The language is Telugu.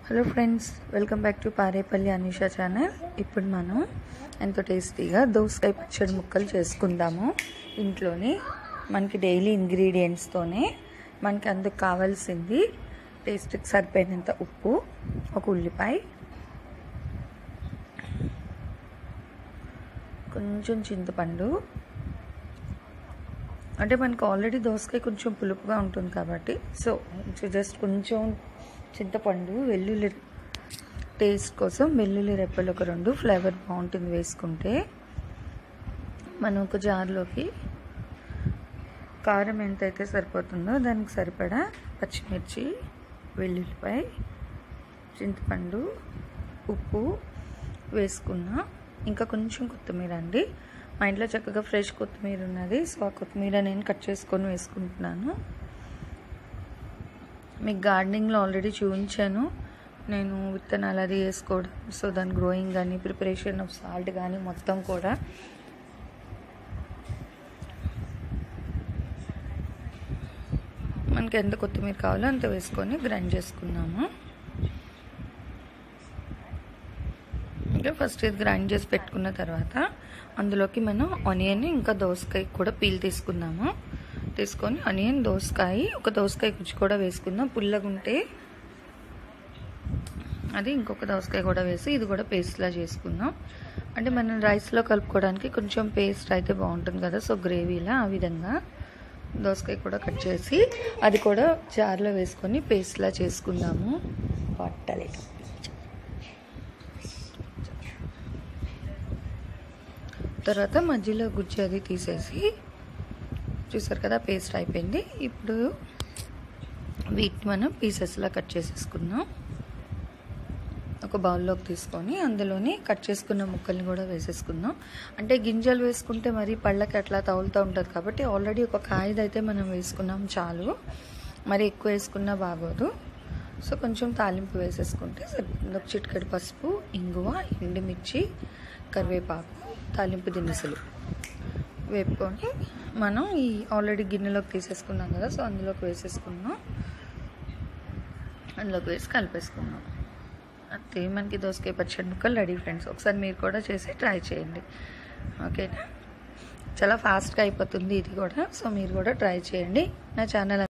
hello friends welcome back to Parepalli Anusha channel ఇప్పుడు మనం ఎంతో టేస్టీగా దోసకాయ పచ్చడి ముక్కలు చేసుకుందాము ఇంట్లోనే మనకి డైలీ ఇంగ్రీడియంట్స్తోనే మనకి అందుకు కావాల్సింది టేస్ట్కి సరిపోయినంత ఉప్పు ఒక ఉల్లిపాయ కొంచెం చింతపండు అంటే మనకు ఆల్రెడీ దోసకాయ కొంచెం పులుపుగా ఉంటుంది కాబట్టి సో జస్ట్ కొంచెం చింతపండు వెల్లుల్లి టేస్ట్ కోసం వెల్లుల్లి రెప్పలు ఒక రెండు ఫ్లేవర్ బాగుంటుంది వేసుకుంటే మనం ఒక జార్లోకి కారం ఎంతైతే సరిపోతుందో దానికి సరిపడా పచ్చిమిర్చి వెల్లుల్లిపాయ చింతపండు ఉప్పు వేసుకున్నా ఇంకా కొంచెం కొత్తిమీర అండి మా ఇంట్లో చక్కగా ఫ్రెష్ కొత్తిమీర ఉన్నది సో ఆ కొత్తిమీర నేను కట్ చేసుకొని వేసుకుంటున్నాను మీకు గార్డెనింగ్లో ఆల్రెడీ చూపించాను నేను విత్తనాలు అది వేసుకోవడం సో దాని గ్రోయింగ్ కానీ ప్రిపరేషన్ ఆఫ్ సాల్ట్ కానీ మొత్తం కూడా మనకి ఎంత కొత్తిమీర కావాలో అంత వేసుకొని గ్రైండ్ చేసుకున్నాము ఇంకా ఫస్ట్ ఇది గ్రైండ్ చేసి పెట్టుకున్న తర్వాత అందులోకి మనం ఆనియన్ ఇంకా దోసకాయ కూడా పీల్ తీసుకుందాము తీసుకొని ఆనియన్ దోసకాయ ఒక దోసకాయ కుచ్చి కూడా వేసుకుందాం పుల్లగా ఉంటే అది ఇంకొక దోసకాయ కూడా వేసి ఇది కూడా పేస్ట్లా చేసుకుందాం అంటే మనం రైస్లో కలుపుకోవడానికి కొంచెం పేస్ట్ అయితే బాగుంటుంది కదా సో గ్రేవీలా ఆ విధంగా దోసకాయ కూడా కట్ చేసి అది కూడా జార్లో వేసుకొని పేస్ట్లా చేసుకుందాము పట్టలే తర్వాత మధ్యలో గుజ్జు అది తీసేసి చూసారు కదా పేస్ట్ అయిపోయింది ఇప్పుడు వీటిని మనం పీసెస్లా కట్ చేసేసుకుందాం ఒక బౌల్లోకి తీసుకొని అందులోని కట్ చేసుకున్న ముక్కల్ని కూడా వేసేసుకుందాం అంటే గింజలు వేసుకుంటే మరి పళ్ళకి అట్లా తగులుతూ ఉంటుంది కాబట్టి ఆల్రెడీ ఒక కాయది అయితే మనం వేసుకున్నాం చాలు మరి ఎక్కువ వేసుకున్నా బాగోదు సో కొంచెం తాలింపు వేసేసుకుంటే సరిపోతుంది ఒక చిటికెడు పసుపు ఇంగువ ఎండుమిర్చి కరివేపాకు తాలింపు దినుసులు వేపుకొని మనం ఈ ఆల్రెడీ గిన్నెలోకి తీసేసుకున్నాం కదా సో అందులోకి వేసేసుకున్నాం అందులోకి వేసి కలిపేసుకున్నాం అంతే మనకి దోసకాయ పచ్చడి ముక్కలు రెడీ ఫ్రెండ్స్ ఒకసారి మీరు కూడా చేసి ట్రై చేయండి ఓకేనా చాలా ఫాస్ట్గా అయిపోతుంది ఇది కూడా సో మీరు కూడా ట్రై చేయండి నా ఛానల్